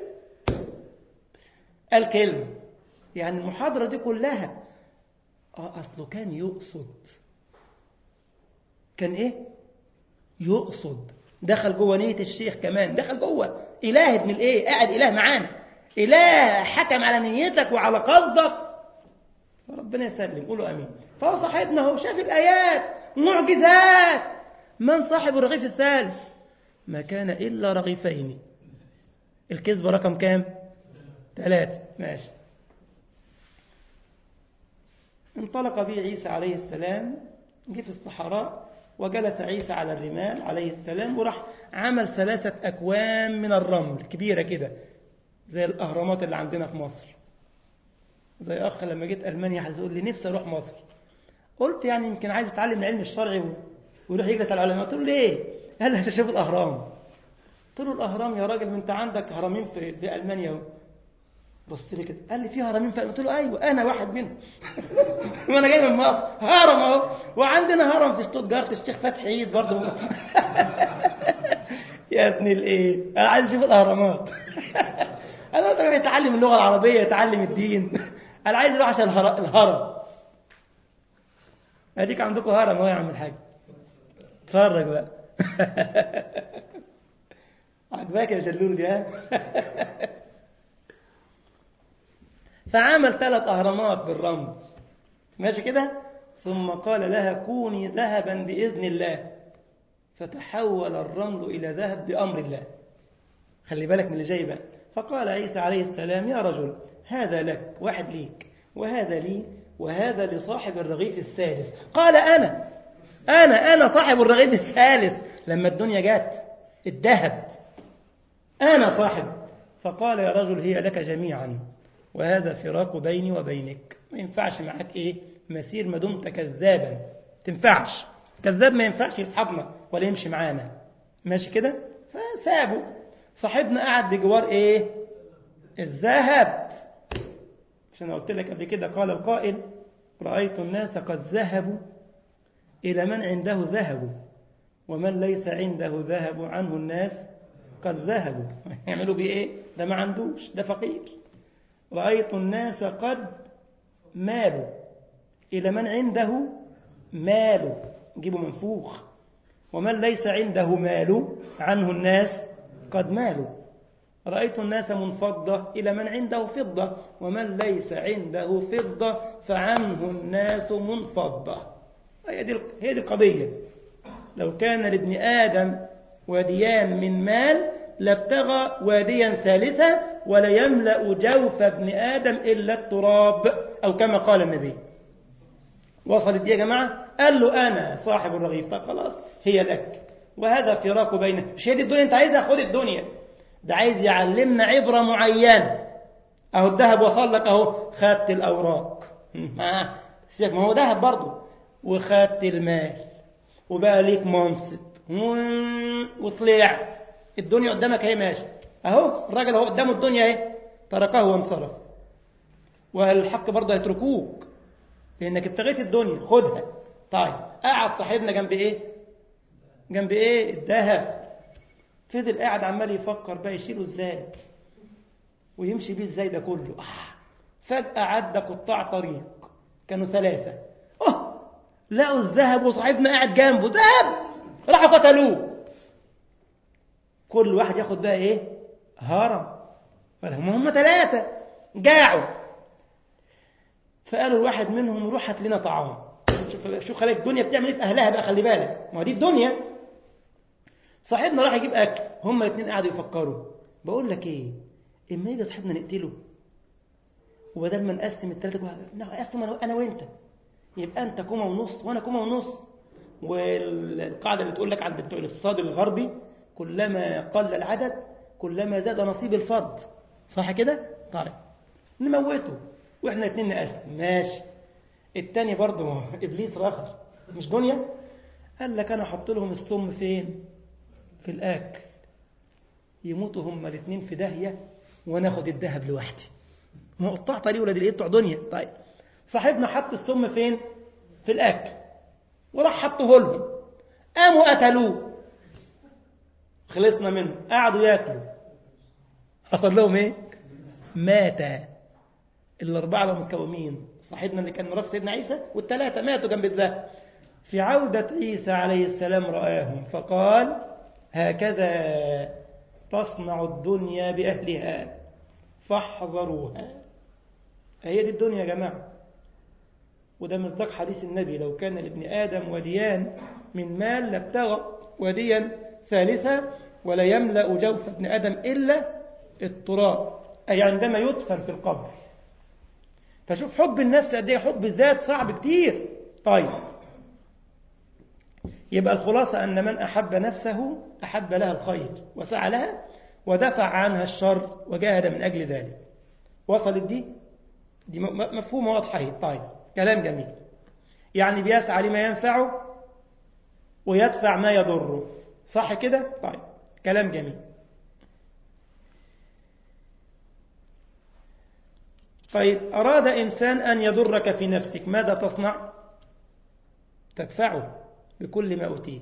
A: قال كلمة يعني المحاضرة دي كلها اه اصله كان يقصد كان ايه يقصد دخل جوه نية الشيخ كمان دخل جوه اله ابن الايه قاعد اله معانا اله حكم على نيتك وعلى قصدك ربنا يسلم قولوا امين فهو صاحبنا هو شاف الايات معجزات من صاحب الرغيف الثالث ما كان الا رغيفين الكذب رقم كام ثلاثة ماشي انطلق به عيسى عليه السلام جه في الصحراء وجلس عيسى على الرمال عليه السلام وراح عمل ثلاثة أكوام من الرمل كبيرة كده زي الأهرامات اللي عندنا في مصر زي أخ لما جيت ألمانيا عايز يقول لي نفسي أروح مصر قلت يعني يمكن عايز يتعلم العلم الشرعي ويروح يجلس على العلماء قلت له ليه؟ قال لي شوف الأهرام قلت له الأهرام يا راجل ما أنت عندك هرمين في, في ألمانيا بص لي كده قال لي في هرمين في قلت له ايوه انا واحد منهم وانا جاي من مصر هرم اهو وعندنا هرم في شتوتجارت الشيخ فتحي عيد برضه يا ابن الايه انا عايز اشوف الاهرامات انا قلت يتعلم اللغه العربيه يتعلم الدين انا عايز اروح عشان الهرم اديك عندكم هرم اهو يا عم الحاج اتفرج بقى عجباك يا شلول دي ها فعمل ثلاث أهرامات بالرمل ماشي كده ثم قال لها كوني ذهبا بإذن الله فتحول الرمل إلى ذهب بأمر الله خلي بالك من اللي جاي بقى فقال عيسى عليه السلام يا رجل هذا لك واحد ليك وهذا لي وهذا لصاحب الرغيف الثالث قال أنا أنا أنا صاحب الرغيف الثالث لما الدنيا جات الذهب أنا صاحب فقال يا رجل هي لك جميعا وهذا فراق بيني وبينك ما ينفعش معاك ايه مسير ما دمت كذابا تنفعش كذاب ما ينفعش يصحبنا ولا يمشي معانا ماشي كده فسابه صاحبنا قعد بجوار ايه الذهب عشان قلت لك قبل كده قال القائل رأيت الناس قد ذهبوا إلى من عنده ذهب ومن ليس عنده ذهب عنه الناس قد ذهبوا يعملوا بيه ايه ده ما عندوش ده فقير رأيت الناس قد مالوا إلى من عنده مال جيبوا منفوخ ومن ليس عنده مال عنه الناس قد مالوا رأيت الناس منفضة إلى من عنده فضة ومن ليس عنده فضة فعنه الناس منفضة هي دي هي دي القضية لو كان لابن آدم واديان من مال لابتغى واديا ثالثا ولا يملأ جوف ابن آدم إلا التراب أو كما قال النبي وصلت دي يا جماعة قال له أنا صاحب الرغيف طب خلاص هي لك وهذا فراق بينك مش هي دي الدنيا أنت عايزها خد الدنيا ده عايز يعلمنا عبرة معينة أهو الذهب وصل لك أهو خدت الأوراق ما سيبك ما هو ذهب برضه وخدت المال وبقى ليك منصب وطلع الدنيا قدامك اهي ماشي اهو الراجل اهو قدامه الدنيا اهي تركه وانصرف واهل الحق برضه هيتركوك لأنك ابتغيت الدنيا خدها طيب قعد صاحبنا جنب إيه جنب إيه الذهب فضل قاعد عمال يفكر بقى يشيله إزاي ويمشي بيه إزاي ده كله آه. فجأة عدى قطاع طريق كانوا ثلاثة أوه لقوا الذهب وصاحبنا قاعد جنبه ذهب راحوا قتلوه كل واحد ياخد بقى ايه هرم هم هم ثلاثة جاعوا فقالوا الواحد منهم روح هات لنا طعام شوف شوف خلي الدنيا بتعمل ايه في اهلها بقى خلي بالك ما دي الدنيا صاحبنا راح يجيب اكل هما الاثنين قعدوا يفكروا بقول لك ايه اما يجي صاحبنا نقتله وبدل ما نقسم الثلاثه نقسم انا وانت يبقى انت كومه ونص وانا كومه ونص والقاعده اللي تقول لك عند بتوع الاقتصاد الغربي كلما قل العدد كلما زاد نصيب الفرد صح كده طيب نموته واحنا الاثنين نقسم ماشي التاني برضه ابليس راخر مش دنيا قال لك انا احط لهم السم فين في الاكل يموتوا هما الاثنين في داهيه وانا اخد الذهب لوحدي ما قطاع طريق ولاد الايه بتوع دنيا طيب صاحبنا حط السم فين في الاكل وراح حطه لهم قاموا قتلوه خلصنا منه قعدوا ياكلوا حصل لهم ايه مات الاربعه اللي متكومين صاحبنا اللي كان مرافق سيدنا عيسى والثلاثه ماتوا جنب الذهب في عودة عيسى عليه السلام رآهم فقال هكذا تصنع الدنيا بأهلها فاحذروها هي دي الدنيا يا جماعة وده مصداق حديث النبي لو كان لابن آدم وديان من مال لابتغى وديا ثالثا ولا يملأ جوف ابن آدم إلا التراب أي عندما يدفن في القبر فشوف حب النفس قد ايه حب الذات صعب كتير طيب يبقى الخلاصة أن من أحب نفسه أحب لها الخير وسعى لها ودفع عنها الشر وجاهد من أجل ذلك وصلت دي دي مفهومة واضحة طيب كلام جميل يعني بيسعى لما ينفعه ويدفع ما يضره صح كده طيب كلام جميل طيب أراد إنسان أن يضرك في نفسك ماذا تصنع تدفعه بكل ما أوتيت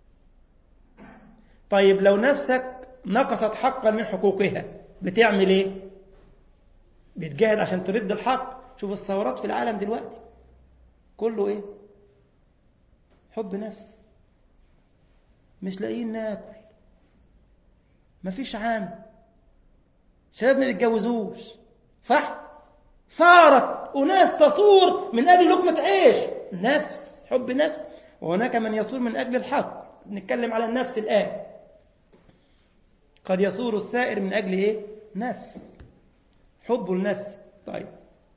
A: طيب لو نفسك نقصت حقا من حقوقها بتعمل ايه بتجاهد عشان ترد الحق شوف الثورات في العالم دلوقتي كله ايه حب نفس مش لاقيين ناكل مفيش عام شباب ما بيتجوزوش صح صارت أناس تصور من أجل لقمة عيش نفس حب نفس وهناك من يصور من أجل الحق نتكلم على النفس الآن قد يصور السائر من أجل إيه؟ نفس حب النفس طيب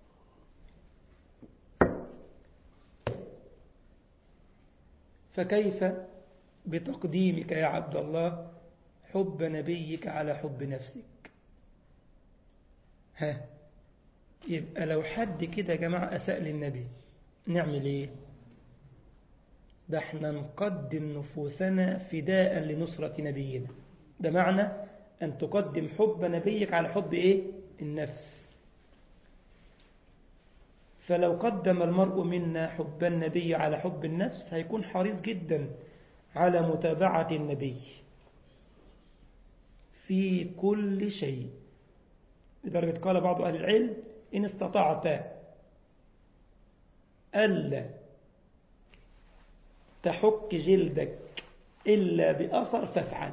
A: فكيف بتقديمك يا عبد الله حب نبيك على حب نفسك ها يبقى لو حد كده يا جماعة أساء للنبي نعمل إيه ده احنا نقدم نفوسنا فداء لنصرة نبينا ده معنى أن تقدم حب نبيك على حب إيه النفس فلو قدم المرء منا حب النبي على حب النفس هيكون حريص جدا على متابعة النبي في كل شيء لدرجة قال بعض أهل العلم إن استطعت ألا تحك جلدك إلا بأثر فافعل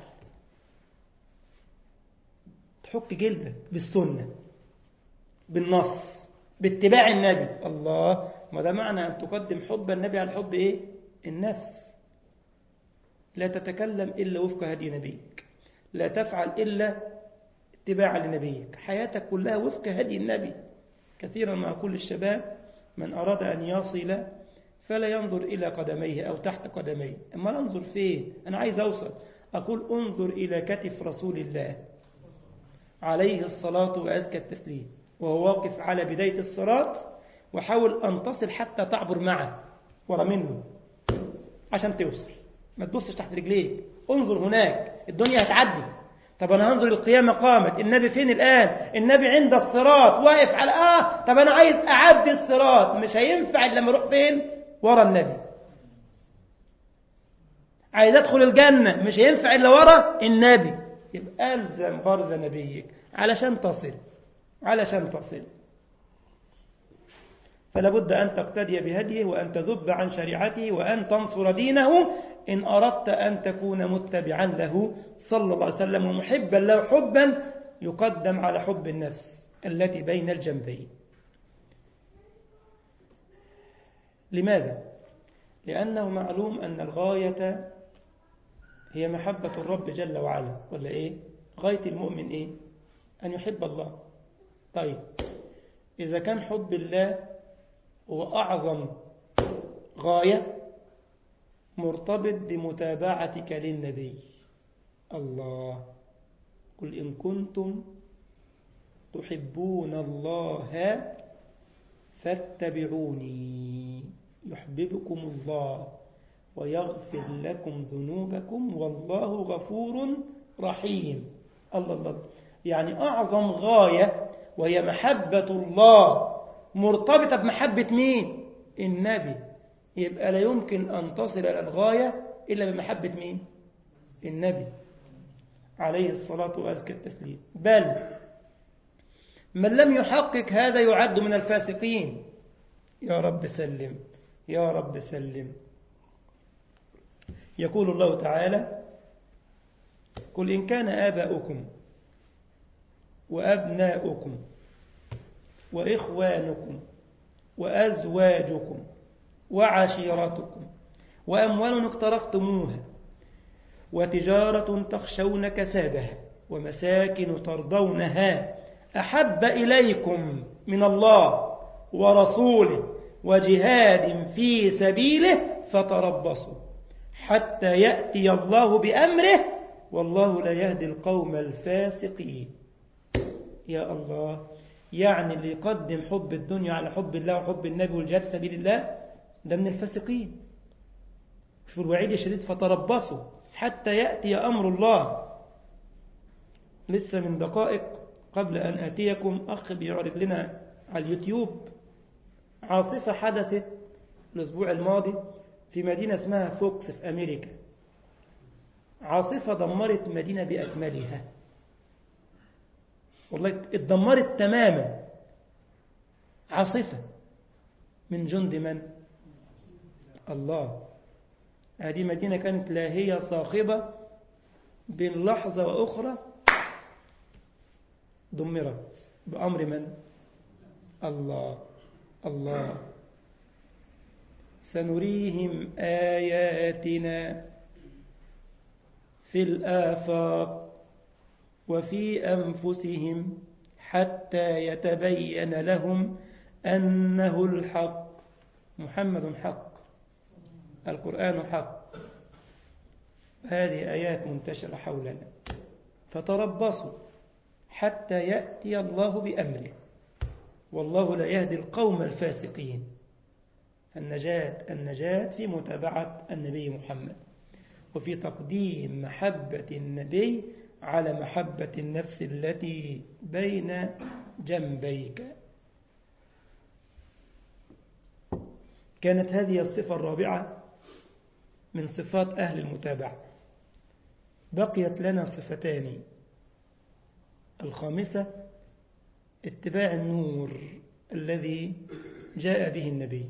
A: تحك جلدك بالسنة بالنص باتباع النبي الله ما ده معنى أن تقدم حب النبي على حب إيه النفس لا تتكلم إلا وفق هدي نبيك لا تفعل إلا اتباعا لنبيك حياتك كلها وفق هدي النبي كثيرا ما أقول للشباب من أراد أن يصل فلا ينظر إلى قدميه أو تحت قدميه أما أنظر فين أنا عايز أوصل أقول انظر إلى كتف رسول الله عليه الصلاة وأزكى التسليم وهو واقف على بداية الصراط وحاول أن تصل حتى تعبر معه ورا منه عشان توصل ما تبصش تحت رجليك انظر هناك الدنيا هتعدي طب أنا هنظر القيامة قامت النبي فين الآن النبي عند الصراط واقف على آه طب أنا عايز أعدي الصراط مش هينفع إلا لما أروح فين ورا النبي عايز أدخل الجنة مش هينفع إلا ورا النبي يبقى ألزم غرز نبيك علشان تصل علشان تصل فلا بد أن تقتدي بهديه وأن تذب عن شريعته وأن تنصر دينه إن أردت أن تكون متبعا له صلى الله عليه وسلم ومحبا له حبا يقدم على حب النفس التي بين الجنبين لماذا؟ لأنه معلوم أن الغاية هي محبة الرب جل وعلا ولا إيه؟ غاية المؤمن إيه؟ أن يحب الله طيب إذا كان حب الله هو أعظم غاية مرتبط بمتابعتك للنبي الله قل إن كنتم تحبون الله فاتبعوني يحببكم الله ويغفر لكم ذنوبكم والله غفور رحيم الله الله يعني أعظم غاية وهي محبة الله مرتبطة بمحبة مين النبي يبقى لا يمكن أن تصل إلى الغاية إلا بمحبة مين النبي عليه الصلاة وأزكى التسليم بل من لم يحقق هذا يعد من الفاسقين يا رب سلم يا رب سلم يقول الله تعالى قل إن كان آباؤكم وأبناؤكم وإخوانكم وأزواجكم وعشيرتكم وأموال اقترفتموها وتجارة تخشون كسادها ومساكن ترضونها أحب إليكم من الله ورسوله وجهاد في سبيله فتربصوا حتى يأتي الله بأمره والله لا يهدي القوم الفاسقين يا الله يعني اللي يقدم حب الدنيا على حب الله وحب النبي والجهاد في سبيل الله ده من الفاسقين في الوعيد الشديد فتربصوا حتى يأتي أمر الله لسه من دقائق قبل أن أتيكم أخ بيعرض لنا على اليوتيوب عاصفة حدثت الأسبوع الماضي في مدينة اسمها فوكس في أمريكا عاصفة دمرت مدينة بأكملها والله اتدمرت تماما عاصفة من جند من؟ الله هذه مدينة كانت لاهية صاخبة بين لحظة وأخرى دمرت بأمر من؟ الله الله سنريهم آياتنا في الآفاق وفي أنفسهم حتى يتبين لهم أنه الحق محمد حق القرآن حق هذه آيات منتشرة حولنا فتربصوا حتى يأتي الله بأمره والله لا يهدي القوم الفاسقين النجاة النجاة في متابعة النبي محمد وفي تقديم محبة النبي على محبة النفس التي بين جنبيك كانت هذه الصفة الرابعة من صفات أهل المتابعة بقيت لنا صفتان الخامسة اتباع النور الذي جاء به النبي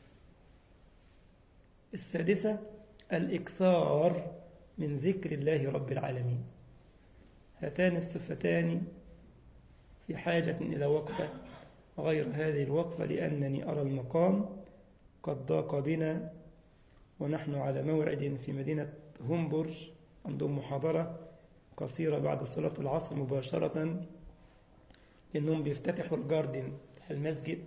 A: السادسة الإكثار من ذكر الله رب العالمين هاتان الصفتان في حاجة إلى وقفة غير هذه الوقفة لأنني أرى المقام قد ضاق بنا ونحن على موعد في مدينة همبرج عندهم محاضرة قصيرة بعد صلاة العصر مباشرة لأنهم بيفتتحوا الجاردن المسجد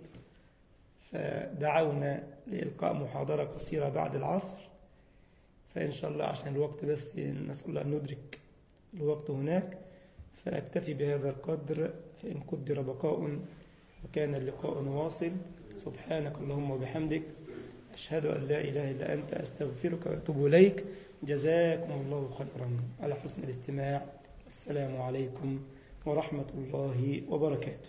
A: فدعونا لإلقاء محاضرة قصيرة بعد العصر فإن شاء الله عشان الوقت بس نسأل الله أن ندرك الوقت هناك فأكتفي بهذا القدر فإن قدر بقاء وكان اللقاء واصل سبحانك اللهم وبحمدك أشهد أن لا إله إلا أنت أستغفرك وأتوب إليك جزاكم الله خيرا على حسن الاستماع السلام عليكم ورحمة الله وبركاته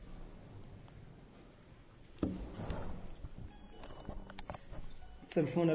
A: سامحونا